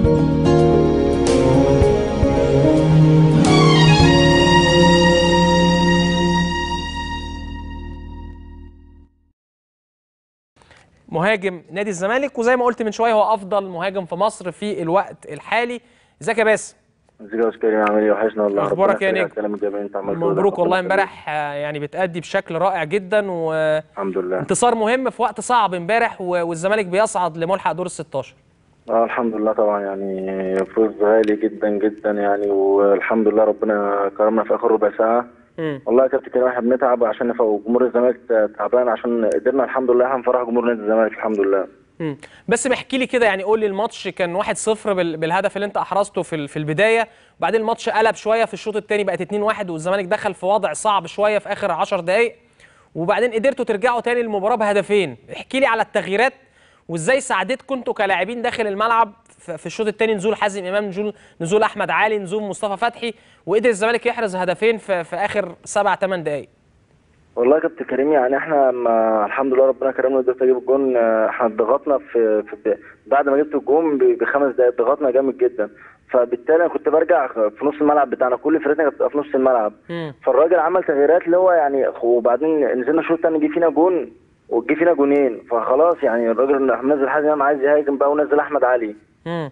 مهاجم نادي الزمالك وزي ما قلت من شويه هو افضل مهاجم في مصر في الوقت الحالي ازيك يا باسم ازيك يا استاذ كريم عامل ايه وحشنا والله أخبارك ربنا يا يخليك نجم؟ على الكلام الجميل انت عملته ده. مبروك والله ربنا يخليك. امبارح آه، يعني بتأدي بشكل رائع جدا الحمد لله وانتصار مهم في وقت صعب امبارح و- والزمالك بيصعد لملحق دور ال 16 اه الحمد لله طبعا يعني فوز غالي جدا جدا يعني والحمد لله ربنا كرمنا في اخر ربع ساعه مم. والله يا كابتن كريم احنا بنتعب عشان نفوق جمهور الزمالك تعبان عشان قدرنا الحمد لله هنفرح جمهور نادي الزمالك الحمد لله مم. بس احكي لي كده يعني قول لي الماتش كان 1-0 بال- بالهدف اللي انت احرزته في ال- في البدايه وبعدين الماتش قلب شويه في الشوط الثاني بقت 2-1 والزمالك دخل في وضع صعب شويه في اخر 10 دقائق وبعدين قدرتوا ترجعوا تاني للمباراه بهدفين احكي لي على التغييرات وازاي ساعدتكم انتوا كلاعبين داخل الملعب ف- في الشوط الثاني نزول حازم امام نزول نزول احمد علي نزول مصطفى فتحي وقدر الزمالك يحرز هدفين في, في اخر 7 8 دقائق والله يا كابتن كريم يعني احنا ما الحمد لله ربنا كرمنا وقدرت اجيب الجون اه، احنا ضغطنا في, في بعد ما جبت الجون ب- بخمس دقائق ضغطنا جامد جدا فبالتالي انا كنت برجع في نص الملعب بتاعنا كل فرقتنا كانت بتبقى في نص الملعب مم. فالراجل عمل تغييرات اللي هو يعني وبعدين نزلنا الشوط الثاني جه فينا جون وجه فينا جونين فخلاص يعني الراجل منزل حازم امام عايز يهاجم بقى ونزل احمد علي مم.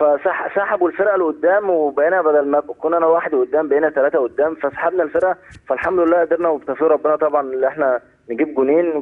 فسحبوا الفرقه لقدام وبقينا بدل ما كنا انا واحد قدام بقينا ثلاثه قدام فسحبنا الفرقه فالحمد لله قدرنا وبتوفيق ربنا طبعا اللي احنا نجيب جونين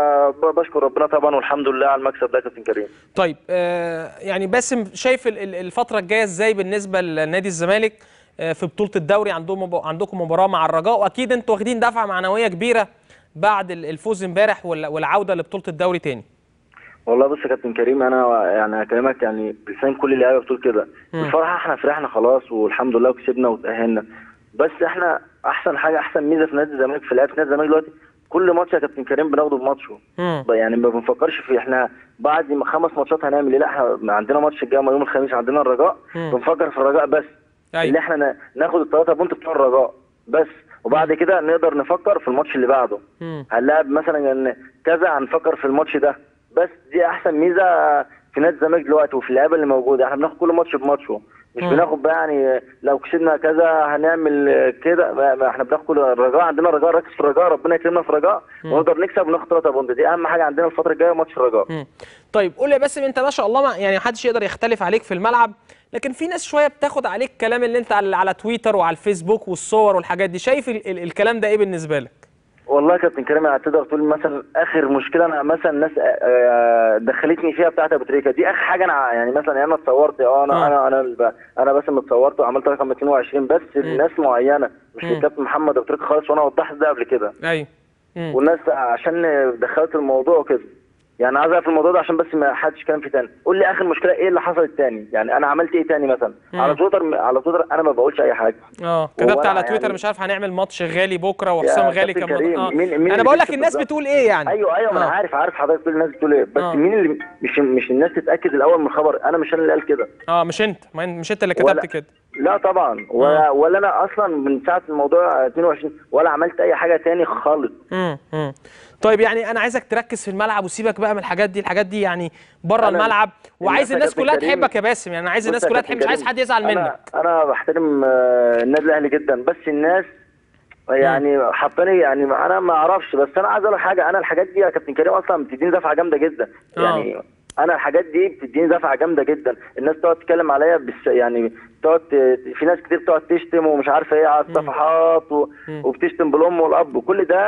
فبشكر ربنا طبعا والحمد لله على المكسب ده يا كابتن كريم طيب آه يعني باسم شايف ال- ال- الفترة الجاية ازاي بالنسبة لنادي الزمالك آه في بطولة الدوري عندهم مب- عندكم مباراة مع الرجاء واكيد انتوا واخدين دفعة معنوية كبيرة بعد ال- الفوز امبارح وال- والعودة لبطولة الدوري تاني والله بص يا كابتن كريم انا يعني هكلمك يعني بلسان كل اللعيبه بتقول كده الفرحه احنا فرحنا خلاص والحمد لله وكسبنا وتاهلنا بس احنا احسن حاجه احسن ميزه في نادي الزمالك في لعيبه نادي الزمالك دلوقتي كل ماتش يا كابتن كريم بناخده بماتشه مم. يعني ما بنفكرش في احنا بعد ما خمس ماتشات هنعمل ايه لا احنا عندنا ماتش الجاي يوم الخميس عندنا الرجاء مم. بنفكر في الرجاء بس أيوة. اللي احنا نا- ناخد الثلاثه بونت بتوع الرجاء بس وبعد كده نقدر نفكر في الماتش اللي بعده مم. هنلاعب مثلا إن كذا هنفكر في الماتش ده بس دي احسن ميزه في نادي الزمالك دلوقتي وفي اللعيبه اللي موجوده احنا بناخد كل ماتش بماتشه مش مم. بناخد بقى يعني لو كسبنا كذا هنعمل كده ما- ما احنا بناخد كل الرجاء عندنا رجاء ركز في الرجاء ربنا يكرمنا في الرجاء ونقدر نكسب وناخد ثلاثه بوند دي اهم حاجه عندنا الفتره الجايه ماتش الرجاء مم. طيب قول لي يا باسم انت ما شاء الله ما يعني محدش يقدر يختلف عليك في الملعب لكن في ناس شوية بتاخد عليك الكلام اللي انت على, على تويتر وعلى الفيسبوك والصور والحاجات دي شايف ال ال الكلام ده ايه بالنسبة لك؟ والله يا كابتن كريم يعني تقدر تقول مثلا اخر مشكله انا مثلا الناس آه، دخلتني فيها بتاعت ابو تريكه دي اخر حاجه انا يعني مثلا انا اتصورت اه آه. انا انا انا الب- انا بس اتصورت وعملت رقم 22 بس لناس معينه مش مم. للكابتن محمد ابو تريكه خالص وانا وضحت ده قبل كده ايوه مم. والناس عشان دخلت الموضوع وكده يعني عايز اعرف الموضوع ده عشان بس ما حدش كلام فيه تاني قول لي اخر مشكله ايه اللي حصلت تاني يعني انا عملت ايه تاني مثلا مم. على تويتر على تويتر انا ما بقولش اي حاجه اه كتبت ولا على تويتر يعني- مش عارف هنعمل ماتش غالي بكره وحسام يا غالي كابتن كان كريم، آه. مين- مين انا اللي بقول لك بيكتب الناس بالظبط؟ بتقول ايه يعني ايوه ايوه ما انا آه. عارف عارف حضرتك كل الناس بتقول ايه بس آه. مين اللي مش مش الناس تتاكد الاول من الخبر انا مش انا اللي قال كده اه مش انت ما إن- مش انت اللي ولا- كتبت كده لا طبعا ولا, ولا انا اصلا من ساعه الموضوع 22 ولا عملت اي حاجه تاني خالص امم امم طيب يعني انا عايزك تركز في الملعب وسيبك بقى من الحاجات دي الحاجات دي يعني بره أنا- الملعب وعايز يا الناس كابتن كلها كريم، تحبك يا باسم يعني انا عايز بص الناس يا كلها كابتن تحب مش عايز كريم، حد يزعل أنا منك انا بحترم آه، النادي الاهلي جدا بس الناس يعني حطاني يعني انا ما اعرفش بس انا عايز اقول لك حاجه انا الحاجات دي يا كابتن كريم اصلا بتديني دفعه جامده جدا آه. يعني انا الحاجات دي بتديني دفعه جامده جدا الناس تقعد تتكلم عليا بس يعني تقعد ت- في ناس كتير بتقعد تشتم ومش عارفه ايه على الصفحات و... وبتشتم بالام والاب وكل ده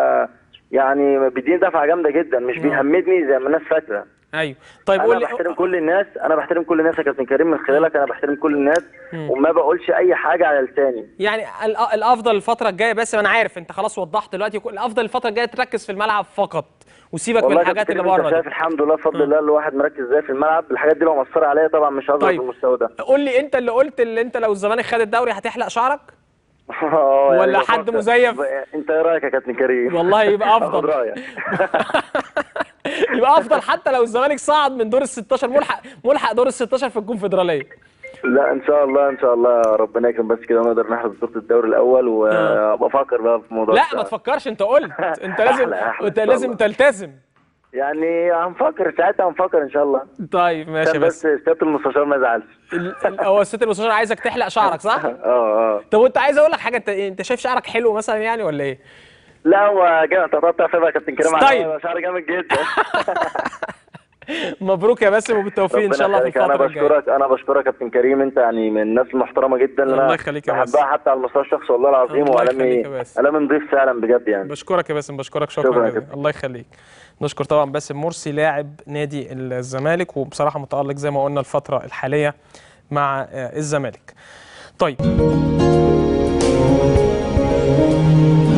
يعني بيديني دفعه جامده جدا مش بيهمدني زي ما الناس فاكره ايوه طيب انا قول لي بحترم كل الناس انا بحترم كل الناس يا كابتن كريم من خلالك انا بحترم كل الناس وما بقولش اي حاجه على لساني يعني الأ- الافضل الفتره الجايه بس انا عارف انت خلاص وضحت دلوقتي كل- الافضل الفتره الجايه تركز في الملعب فقط وسيبك من والله يا الحاجات كابتن اللي كريم، انت بره شايف دي الحمد لله بفضل الله الواحد مركز ازاي في الملعب الحاجات دي لو مأثره عليا طبعا مش هظهر طيب. في المستوى ده قول لي انت اللي قلت اللي انت لو الزمالك خد الدوري هتحلق شعرك آه، يعني ولا حد بفكر. مزيف؟ انت ايه رايك يا كابتن كريم والله يبقى آخد افضل رايك يبقى افضل حتى لو الزمالك صعد من دور ال 16 ملحق ملحق دور ال 16 في الكونفدراليه لا ان شاء الله ان شاء الله ربنا يكرم بس كده ونقدر نحرز بطوله الدوري الاول وابقى افكر بقى في موضوع لا الشعر. ما تفكرش انت قلت انت لازم أحلى- أحلى انت إن شاء لازم الله. تلتزم يعني هنفكر ساعتها هنفكر ان شاء الله طيب ماشي عشان بس بس سياده المستشار ما يزعلش ال- ال- هو الست المستشار عايزك تحلق شعرك صح؟ اه اه طب وانت عايز اقول لك حاجه انت انت شايف شعرك حلو مثلا يعني ولا ايه؟ لا هو جامد تقطع فيه بقى كابتن كريم ستايل. على شعر جامد جدا مبروك يا باسم وبالتوفيق ان شاء الله في ربنا يخليك. الفتره انا الجايه بشكرك انا بشكرك يا كابتن كريم انت يعني من الناس المحترمه جدا اللي الله انا يخليك يا باسم. بحبها حتى على المستوى الشخصي والله العظيم الله وعلامي يخليك يا باسم. علامي نضيف فعلا بجد يعني بشكرك يا باسم بشكرك شكرا شكرا يا جدا كابتن. الله يخليك نشكر طبعا باسم مرسي لاعب نادي الزمالك وبصراحه متالق زي ما قلنا الفتره الحاليه مع آه، الزمالك طيب